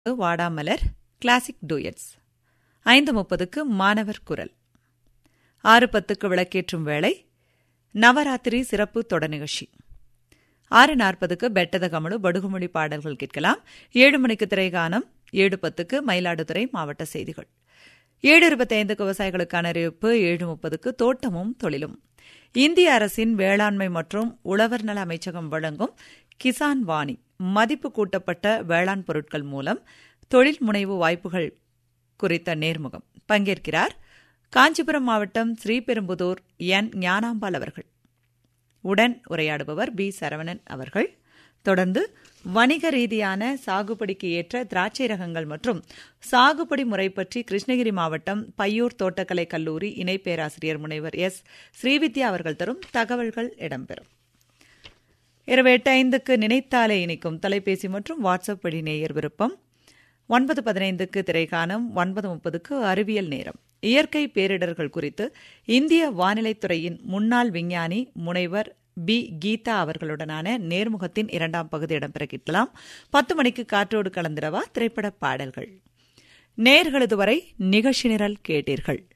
வாடாமலர் classic duets ஐந்து முப்பதுக்கு மாணவர் குரல் ஆறு பத்துக்கு விளக்கேற்றும் வேளை நவராத்திரி சிறப்பு தொடர் நிகழ்ச்சி ஆறு நாற்பதுக்கு பெட்டத கமலு படுகுமொழி பாடல்கள் கேட்கலாம் ஏழு மணிக்கு திரைகானம் ஏழு பத்துக்கு மயிலாடுதுறை மாவட்ட செய்திகள் ஏழு இருபத்தைந்துக்கு விவசாயிகளுக்கான அறிவிப்பு ஏழு முப்பதுக்கு தோட்டமும் தொழிலும் இந்திய அரசின் வேளாண்மை மற்றும் உழவர் நல அமைச்சகம் வழங்கும் கிசான் வாணி மதிப்பு கூட்டப்பட்ட வேளாண் பொருட்கள் மூலம் தொழில் முனைவு வாய்ப்புகள் குறித்த நேர்முகம் பங்கேற்கிறார் காஞ்சிபுரம் மாவட்டம் ஸ்ரீபெரும்புதூர் என் ஞானாம்பாள் அவர்கள் உடன் உரையாடுபவர் பி சரவணன் அவர்கள் தொடர்ந்து வணிக ரீதியான சாகுபடிக்கு ஏற்ற திராட்சை ரகங்கள் மற்றும் சாகுபடி முறை பற்றி கிருஷ்ணகிரி மாவட்டம் பையூர் தோட்டக்கலை கல்லூரி இணை பேராசிரியர் முனைவர் எஸ் ஸ்ரீவித்யா அவர்கள் தரும் தகவல்கள் இடம்பெறும் இரவு எட்டு ஐந்துக்கு நினைத்தாலே இணைக்கும் தொலைபேசி மற்றும் வாட்ஸ்அப் வழி நேயர் விருப்பம் ஒன்பது பதினைந்துக்கு திரைக்கானம் ஒன்பது முப்பதுக்கு அறிவியல் நேரம் இயற்கை பேரிடர்கள் குறித்து இந்திய வானிலைத்துறையின் முன்னாள் விஞ்ஞானி முனைவர் பி கீதா அவர்களுடனான நேர்முகத்தின் இரண்டாம் பகுதி இடம்பெற கேட்கலாம் பத்து மணிக்கு காற்றோடு கலந்திரவா திரைப்பட பாடல்கள் நேர்களது வரை நிகழ்ச்சி நிரல் கேட்டீர்கள்